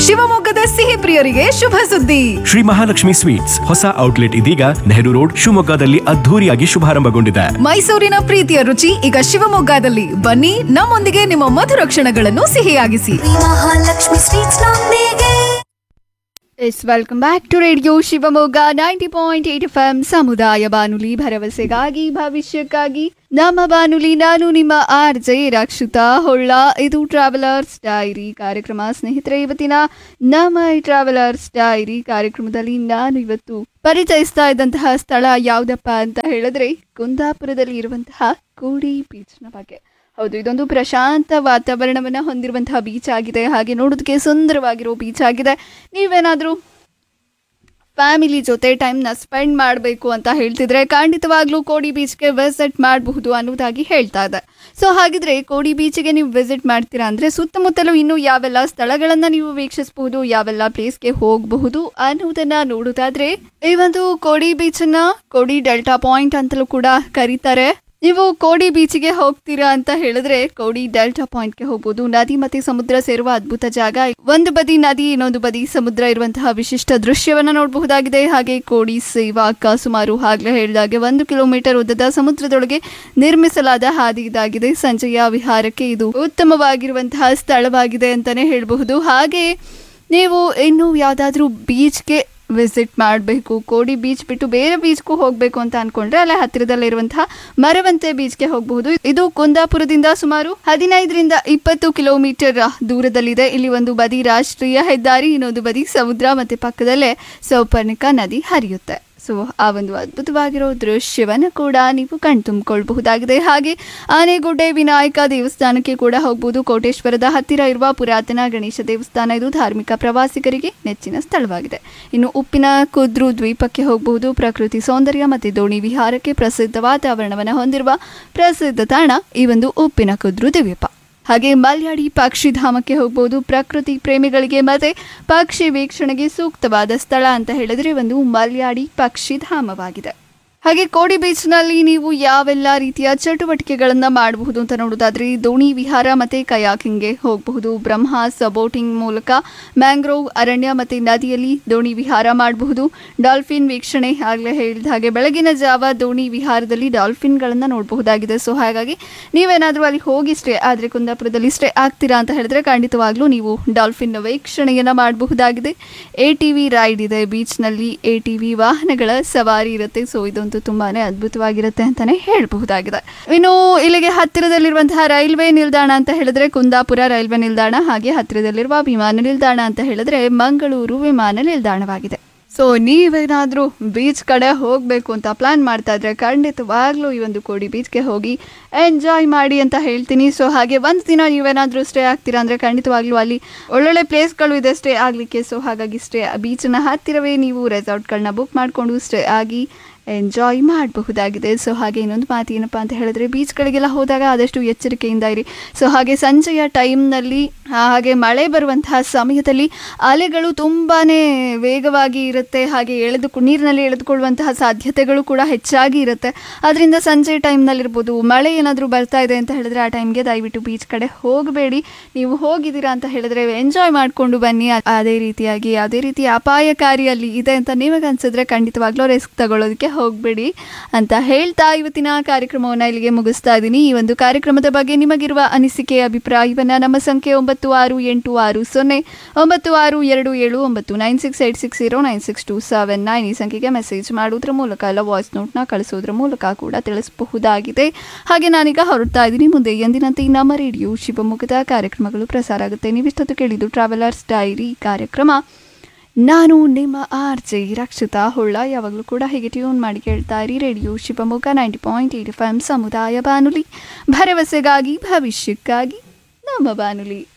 ಶಿವಮೊಗ್ಗದ ಸಿಹಿ ಪ್ರಿಯರಿಗೆ ಶುಭ ಸುದ್ದಿ ಶ್ರೀ ಮಹಾಲಕ್ಷ್ಮಿ ಸ್ವೀಟ್ಸ್ ಹೊಸ ಔಟ್ಲೆಟ್ ಇದೀಗ ನೆಹರು ರೋಡ್ ಶಿವಮೊಗ್ಗದಲ್ಲಿ ಅದ್ಧೂರಿಯಾಗಿ ಶುಭಾರಂಭಗೊಂಡಿದೆ ಮೈಸೂರಿನ ಪ್ರೀತಿಯ ರುಚಿ ಈಗ ಶಿವಮೊಗ್ಗದಲ್ಲಿ ಬನ್ನಿ ನಮ್ಮೊಂದಿಗೆ ನಿಮ್ಮ ಮಧುರ ಕ್ಷಣಗಳನ್ನು ಸಿಹಿಯಾಗಿಸಿ ಮಹಾಲಕ್ಷ್ಮಿ ಸ್ವೀಟ್ಸ್ ನೊಂದಿಗೆ yes welcome back to radio Shivamogga ninety point eight F M ಸಮುದಾಯ ಬಾನುಲಿ ಭರವಸೆಗಾಗಿ ಭವಿಷ್ಯಕ್ಕಾಗಿ ನಮ್ಮ ಬಾನುಲಿ ನಾನು ನಿಮ್ಮ ಆರ್ ಜೆ ರಕ್ಷಿತಾ ಹೊಳ್ಳ ಇದು ಟ್ರಾವೆಲರ್ಸ್ ಡೈರಿ ಕಾರ್ಯಕ್ರಮ ಸ್ನೇಹಿತರೆ ಇವತ್ತಿನ ನಮ್ಮ ಈ ಟ್ರಾವೆಲರ್ಸ್ ಡೈರಿ ಕಾರ್ಯಕ್ರಮದಲ್ಲಿ ನಾನು ಇವತ್ತು ಪರಿಚಯಿಸ್ತಾ ಇದ್ದಂತಹ ಸ್ಥಳ ಯಾವುದಪ್ಪ ಅಂತ ಹೇಳಿದ್ರೆ ಕುಂದಾಪುರದಲ್ಲಿ ಇರುವಂತಹ ಕೋಡಿ ಬೀಚ್ನ ಬಗ್ಗೆ ಹೌದು ಇದೊಂದು ಪ್ರಶಾಂತ ವಾತಾವರಣವನ್ನು ಹೊಂದಿರುವಂತಹ ಬೀಚ್ ಆಗಿದೆ ಹಾಗೆ ನೋಡೋದಕ್ಕೆ ಸುಂದರವಾಗಿರೋ ಬೀಚ್ ಆಗಿದೆ ನೀವೇನಾದರೂ ಫ್ಯಾಮಿಲಿ ಜೊತೆ ಟೈಮ್ನ ಸ್ಪೆಂಡ್ ಮಾಡಬೇಕು ಅಂತ ಹೇಳ್ತಿದ್ರೆ ಖಂಡಿತವಾಗ್ಲೂ ಕೋಡಿ ಬೀಚ್ಗೆ ವಿಸಿಟ್ ಮಾಡಬಹುದು ಅನ್ನೋದಾಗಿ ಹೇಳ್ತಾ ಇದೆ ಸೊ ಹಾಗಿದ್ರೆ ಕೋಡಿ ಬೀಚ್ಗೆ ನೀವು ವಿಸಿಟ್ ಮಾಡ್ತೀರಾ ಅಂದರೆ ಸುತ್ತಮುತ್ತಲೂ ಇನ್ನೂ ಯಾವೆಲ್ಲ ಸ್ಥಳಗಳನ್ನು ನೀವು ವೀಕ್ಷಿಸಬಹುದು ಯಾವೆಲ್ಲ ಪ್ಲೇಸ್ಗೆ ಹೋಗಬಹುದು ಅನ್ನೋದನ್ನ ನೋಡೋದಾದ್ರೆ ಈ ಒಂದು ಕೋಡಿ ಬೀಚನ್ನ ಕೋಡಿ ಡೆಲ್ಟಾ ಪಾಯಿಂಟ್ ಅಂತಲೂ ಕೂಡ ಕರೀತಾರೆ ನೀವು ಕೋಡಿ ಬೀಚಿಗೆ ಹೋಗ್ತೀರಾ ಅಂತ ಹೇಳಿದ್ರೆ ಕೋಡಿ ಡೆಲ್ಟಾ ಪಾಯಿಂಟ್ಗೆ ಹೋಗ್ಬೋದು ನದಿ ಮತ್ತೆ ಸಮುದ್ರ ಸೇರುವ ಅದ್ಭುತ ಜಾಗ ಒಂದು ಬದಿ ನದಿ ಇನ್ನೊಂದು ಬದಿ ಸಮುದ್ರ ಇರುವಂತಹ ವಿಶಿಷ್ಟ ದೃಶ್ಯವನ್ನ ನೋಡಬಹುದಾಗಿದೆ ಹಾಗೆ ಕೋಡಿ ಸೇವಾಕ ಸುಮಾರು ಆಗ್ಲೇ ಹೇಳಿದಾಗೆ ಒಂದು ಕಿಲೋಮೀಟರ್ ಉದ್ದದ ಸಮುದ್ರದೊಳಗೆ ನಿರ್ಮಿಸಲಾದ ಹಾದಿ ಇದಾಗಿದೆ ಸಂಜೆಯ ವಿಹಾರಕ್ಕೆ ಇದು ಉತ್ತಮವಾಗಿರುವಂತಹ ಸ್ಥಳವಾಗಿದೆ ಅಂತಾನೆ ಹೇಳಬಹುದು ಹಾಗೆ ನೀವು ಇನ್ನು ಯಾವುದಾದ್ರೂ ಬೀಚ್ಗೆ ವಿಸಿಟ್ ಮಾಡಬೇಕು ಕೋಡಿ ಬೀಚ್ ಬಿಟ್ಟು ಬೇರೆ ಬೀಚ್ಗೂ ಹೋಗಬೇಕು ಅಂತ ಅನ್ಕೊಂಡ್ರೆ ಅಲ್ಲೇ ಹತ್ತಿರದಲ್ಲಿರುವಂತಹ ಮರವಂತೆ ಬೀಚ್ಗೆ ಹೋಗಬಹುದು ಇದು ಕುಂದಾಪುರದಿಂದ ಸುಮಾರು ಹದಿನೈದರಿಂದ ಇಪ್ಪತ್ತು ಕಿಲೋಮೀಟರ್ ದೂರದಲ್ಲಿದೆ ಇಲ್ಲಿ ಒಂದು ಬದಿ ರಾಷ್ಟ್ರೀಯ ಹೆದ್ದಾರಿ ಇನ್ನೊಂದು ಬದಿ ಸಮುದ್ರ ಮತ್ತೆ ಪಕ್ಕದಲ್ಲೇ ಸೌಪರ್ಣಿಕ ನದಿ ಹರಿಯುತ್ತೆ ಸೊ ಆ ಒಂದು ಅದ್ಭುತವಾಗಿರೋ ದೃಶ್ಯವನ್ನು ಕೂಡ ನೀವು ಕಣ್ತುಂಬಿಕೊಳ್ಬಹುದಾಗಿದೆ ಹಾಗೆ ಆನೆಗುಡ್ಡೆ ವಿನಾಯಕ ದೇವಸ್ಥಾನಕ್ಕೆ ಕೂಡ ಹೋಗ್ಬೋದು ಕೋಟೇಶ್ವರದ ಹತ್ತಿರ ಇರುವ ಪುರಾತನ ಗಣೇಶ ದೇವಸ್ಥಾನ ಇದು ಧಾರ್ಮಿಕ ಪ್ರವಾಸಿಗರಿಗೆ ನೆಚ್ಚಿನ ಸ್ಥಳವಾಗಿದೆ ಇನ್ನು ಉಪ್ಪಿನ ಕುದ್ರು ದ್ವೀಪಕ್ಕೆ ಹೋಗಬಹುದು ಪ್ರಕೃತಿ ಸೌಂದರ್ಯ ಮತ್ತು ದೋಣಿ ವಿಹಾರಕ್ಕೆ ಪ್ರಸಿದ್ಧ ವಾತಾವರಣವನ್ನು ಹೊಂದಿರುವ ಪ್ರಸಿದ್ಧ ತಾಣ ಈ ಒಂದು ಉಪ್ಪಿನ ಕುದ್ರು ದ್ವೀಪ ಹಾಗೆ ಮಲ್ಯಾಡಿ ಪಕ್ಷಿಧಾಮಕ್ಕೆ ಹೋಗ್ಬೋದು ಪ್ರಕೃತಿ ಪ್ರೇಮಿಗಳಿಗೆ ಮತ್ತೆ ಪಕ್ಷಿ ವೀಕ್ಷಣೆಗೆ ಸೂಕ್ತವಾದ ಸ್ಥಳ ಅಂತ ಹೇಳಿದ್ರೆ ಒಂದು ಮಲ್ಯಾಡಿ ಪಕ್ಷಿಧಾಮವಾಗಿದೆ ಹಾಗೆ ಕೋಡಿ ಬೀಚ್ನಲ್ಲಿ ನೀವು ಯಾವೆಲ್ಲ ರೀತಿಯ ಚಟುವಟಿಕೆಗಳನ್ನು ಮಾಡಬಹುದು ಅಂತ ನೋಡೋದಾದ್ರೆ ದೋಣಿ ವಿಹಾರ ಮತ್ತು ಕಯಾಕಿಂಗ್ಗೆ ಹೋಗಬಹುದು ಬ್ರಹ್ಮಾಸ್ ಬೋಟಿಂಗ್ ಮೂಲಕ ಮ್ಯಾಂಗ್ರೋವ್ ಅರಣ್ಯ ಮತ್ತು ನದಿಯಲ್ಲಿ ದೋಣಿ ವಿಹಾರ ಮಾಡಬಹುದು ಡಾಲ್ಫಿನ್ ವೀಕ್ಷಣೆ ಆಗಲೇ ಹೇಳಿದ ಹಾಗೆ ಬೆಳಗಿನ ಜಾವ ದೋಣಿ ವಿಹಾರದಲ್ಲಿ ಡಾಲ್ಫಿನ್ಗಳನ್ನು ನೋಡಬಹುದಾಗಿದೆ ಸೊ ಹಾಗಾಗಿ ನೀವೇನಾದರೂ ಅಲ್ಲಿ ಹೋಗಿ ಸ್ಟೇ ಆದರೆ ಕುಂದಾಪುರದಲ್ಲಿ ಸ್ಟೇ ಆಗ್ತೀರಾ ಅಂತ ಹೇಳಿದ್ರೆ ಖಂಡಿತವಾಗ್ಲೂ ನೀವು ಡಾಲ್ಫಿನ್ ವೀಕ್ಷಣೆಯನ್ನು ಮಾಡಬಹುದಾಗಿದೆ ಎ ಟಿ ವಿ ರೈಡ್ ಇದೆ ಬೀಚ್ನಲ್ಲಿ ಎ ಟಿ ವಿ ವಾಹನಗಳ ಸವಾರಿ ಇರುತ್ತೆ ಸೊ ಇದಂತೂ ತುಂಬಾನೇ ಅದ್ಭುತವಾಗಿರುತ್ತೆ ಅಂತಾನೆ ಹೇಳಬಹುದಾಗಿದೆ ಇನ್ನು ಇಲ್ಲಿಗೆ ಹತ್ತಿರದಲ್ಲಿರುವಂತಹ ರೈಲ್ವೆ ನಿಲ್ದಾಣ ಅಂತ ಹೇಳಿದ್ರೆ ಕುಂದಾಪುರ ರೈಲ್ವೆ ನಿಲ್ದಾಣ ಹಾಗೆ ಹತ್ತಿರದಲ್ಲಿರುವ ವಿಮಾನ ನಿಲ್ದಾಣ ಅಂತ ಹೇಳಿದ್ರೆ ಮಂಗಳೂರು ವಿಮಾನ ನಿಲ್ದಾಣವಾಗಿದೆ ಸೊ ನೀವೇನಾದರೂ ಬೀಚ್ ಕಡೆ ಹೋಗಬೇಕು ಅಂತ ಪ್ಲ್ಯಾನ್ ಮಾಡ್ತಾ ಇದ್ರೆ ಖಂಡಿತವಾಗ್ಲೂ ಈ ಒಂದು ಕೋಡಿ ಬೀಚ್ಗೆ ಹೋಗಿ ಎಂಜಾಯ್ ಮಾಡಿ ಅಂತ ಹೇಳ್ತೀನಿ ಸೊ ಹಾಗೆ ಒಂದು ದಿನ ನೀವೇನಾದರೂ ಸ್ಟೇ ಆಗ್ತೀರಾ ಅಂದರೆ ಖಂಡಿತವಾಗ್ಲೂ ಅಲ್ಲಿ ಒಳ್ಳೊಳ್ಳೆ ಪ್ಲೇಸ್ಗಳು ಇದೆ ಸ್ಟೇ ಆಗಲಿಕ್ಕೆ ಸೊ ಹಾಗಾಗಿ ಸ್ಟೇ ಬೀಚ್ನ ಹತ್ತಿರವೇ ನೀವು ರೆಸಾರ್ಟ್ಗಳನ್ನ ಬುಕ್ ಮಾಡಿಕೊಂಡು ಸ್ಟೇ ಆಗಿ ಎಂಜಾಯ್ ಮಾಡಬಹುದಾಗಿದೆ ಸೊ ಹಾಗೆ ಇನ್ನೊಂದು ಮಾತು ಏನಪ್ಪ ಅಂತ ಹೇಳಿದ್ರೆ ಬೀಚ್ಗಳಿಗೆಲ್ಲ ಹೋದಾಗ ಆದಷ್ಟು ಎಚ್ಚರಿಕೆಯಿಂದ ಇರಿ ಸೊ ಹಾಗೆ ಸಂಜೆಯ ಟೈಮ್ನಲ್ಲಿ ಹಾಗೆ ಮಳೆ ಬರುವಂತಹ ಸಮಯದಲ್ಲಿ ಅಲೆಗಳು ತುಂಬಾ ವೇಗವಾಗಿ ಇರುತ್ತೆ ಹಾಗೆ ಎಳೆದು ನೀರಿನಲ್ಲಿ ಎಳೆದುಕೊಳ್ಳುವಂತಹ ಸಾಧ್ಯತೆಗಳು ಕೂಡ ಹೆಚ್ಚಾಗಿ ಇರುತ್ತೆ ಅದರಿಂದ ಸಂಜೆ ಟೈಮ್ನಲ್ಲಿರ್ಬೋದು ಮಳೆ ಏನಾದರೂ ಬರ್ತಾ ಇದೆ ಅಂತ ಹೇಳಿದ್ರೆ ಆ ಟೈಮ್ಗೆ ದಯವಿಟ್ಟು ಬೀಚ್ ಕಡೆ ಹೋಗಬೇಡಿ ನೀವು ಹೋಗಿದ್ದೀರಾ ಅಂತ ಹೇಳಿದ್ರೆ ಎಂಜಾಯ್ ಮಾಡಿಕೊಂಡು ಬನ್ನಿ ಅ- ಅದೇ ರೀತಿಯಾಗಿ ಯಾವುದೇ ರೀತಿ ಅಪಾಯಕಾರಿ ಅಲ್ಲಿ ಇದೆ ಅಂತ ನಿಮಗೆ ಅನ್ಸಿದ್ರೆ ಖಂಡಿತವಾಗ್ಲೂ ರಿಸ್ಕ್ ತಗೊಳ್ಳೋದಕ್ಕೆ ಹೋಗಬೇಡಿ ಅಂತ ಹೇಳ್ತಾ ಇವತ್ತಿನ ಕಾರ್ಯಕ್ರಮವನ್ನು ಇಲ್ಲಿಗೆ ಮುಗಿಸ್ತಾ ಇದ್ದೀನಿ ಈ ಒಂದು ಕಾರ್ಯಕ್ರಮದ ಬಗ್ಗೆ ನಿಮಗಿರುವ ಅನಿಸಿಕೆ ಅಭಿಪ್ರಾಯವನ್ನ ನಮ್ಮ ಸಂಖ್ಯೆ ಒಂಬತ್ತು ಆರು ಎಂಟು ಆರು ಸೊನ್ನೆ ಒಂಬತ್ತು ಆರು ಎರಡು ಏಳು ಒಂಬತ್ತು nine six eight six zero nine six two seven nine ಈ ಸಂಖ್ಯೆಗೆ ಮೆಸೇಜ್ ಮಾಡೋದ್ರ ಮೂಲಕ ಅಲ್ಲ ವಾಯ್ಸ್ ನೋಟ್ನ ಕಳಿಸೋದ್ರ ಮೂಲಕ ಕೂಡ ತಿಳಿಸಬಹುದಾಗಿದೆ ಹಾಗೆ ನಾನೀಗ ಹೊರಡ್ತಾ ಇದ್ದೀನಿ ಮುಂದೆ ಎಂದಿನಂತೆ ನಮ್ಮ ರೇಡಿಯೋ ಶಿವಮೊಗ್ಗದ ಕಾರ್ಯಕ್ರಮಗಳು ಪ್ರಸಾರ ಆಗುತ್ತೆ ನೀವಿಷ್ಟೊತ್ತು ಕೇಳಿದ್ದು ಟ್ರಾವೆಲರ್ಸ್ ಡೈರಿ ಕಾರ್ಯಕ್ರಮ ನಾನು ನಿಮ್ಮ ಆರ್ ಜೆ ರಕ್ಷಿತಾ ಹೊಳ್ಳ ಯಾವಾಗಲೂ ಕೂಡ ಹೀಗೆ ಟ್ಯೂನ್ ಮಾಡಿ ಕೇಳ್ತಾ ಇರಿ radio Shivamogga ninety point eight F M ಸಮುದಾಯ ಬಾನುಲಿ ಭರವಸೆಗಾಗಿ ಭವಿಷ್ಯಕ್ಕಾಗಿ ನಮ್ಮ ಬಾನುಲಿ